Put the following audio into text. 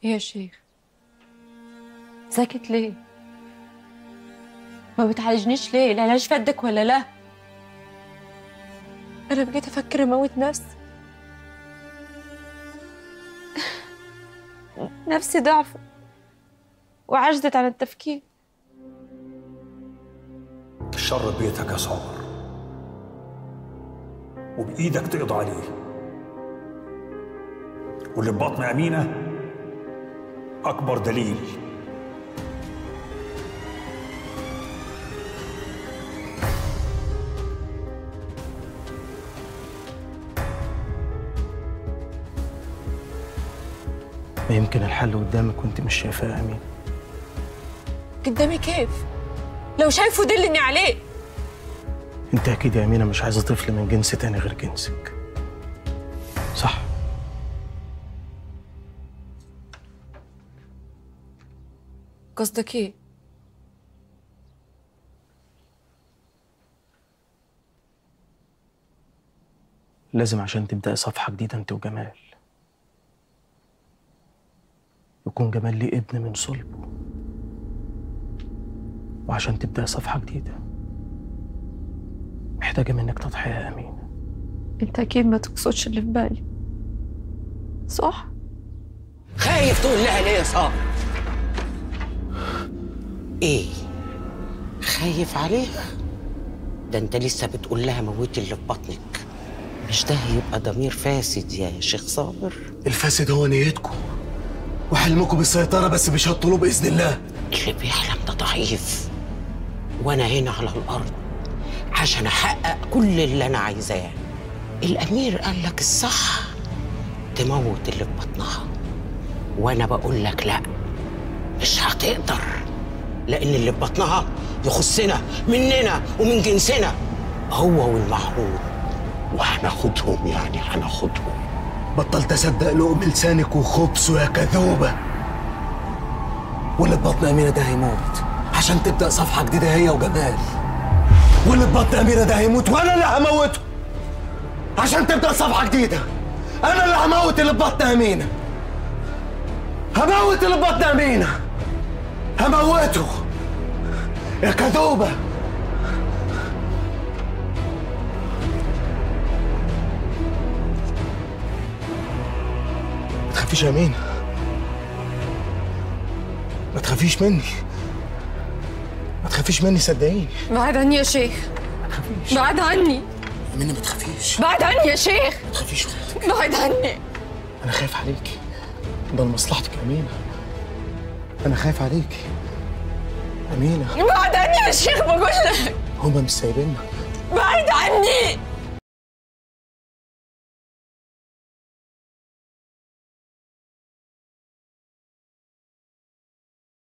يا شيخ ساكت ليه؟ ما بتعالجنيش ليه؟ العلاج فادك ولا لا؟ أنا بقيت أفكر أموت نفسي نفسي ضعف وعجزت عن التفكير الشر ببيتك يا صابر وبإيدك تقضي عليه واللي ببطن أمينة أكبر دليل ما يمكن الحل قدامك وانت مش شايفاه يا امين قدامي كيف؟ لو شايفه دلني عليه انت اكيد يا امينه مش عايزه طفل من جنس تاني غير جنسك صح قصدك ايه؟ لازم عشان تبدأي صفحة جديدة انت وجمال يكون جمال ليه ابن من صلبه وعشان تبدأي صفحة جديدة محتاجة منك تضحية يا أمين انت اكيد ما تقصدش اللي في بالي صح؟ خايف تقول لها ليه يا صابر ايه خايف عليه ده انت لسه بتقول لها موتي اللي في بطنك مش ده هيبقى ضمير فاسد يا شيخ صابر الفاسد هو نيتكم وحلمكم بالسيطرة بس مش هتطولوا بإذن الله اللي بيحلم ده ضعيف وانا هنا على الارض عشان احقق كل اللي انا عايزاه الامير قال لك الصح تموت اللي في بطنها وانا بقول لك لا مش هتقدر لان اللي في بطنها يخصنا مننا ومن جنسنا هو والمحروم وهناخدهم يعني هناخدهم بطلت اصدق لقم لسانك وخبصه يا كذوبة واللي في بطن أميرة ده هيموت عشان تبدأ صفحة جديدة هي وجمال واللي في بطن أميرة ده هيموت وأنا اللي هموته عشان تبدأ صفحة جديدة أنا اللي هموت اللي في بطن أمينة هموت اللي في بطن أمينة هموته يا كذوبة ما تخافيش يا أمينة ما تخافيش مني ما تخافيش مني صدقيني بعد عني يا شيخ بعد عني أمينة ما تخافيش بعد عني يا شيخ ما تخافيش خالص. بعد عني أنا خايف عليكي ده لمصلحتك يا أمينة أنا خايف عليكي أمينة بعد عني يا شيخ بقول لك هما مش سايبيننا بعد عني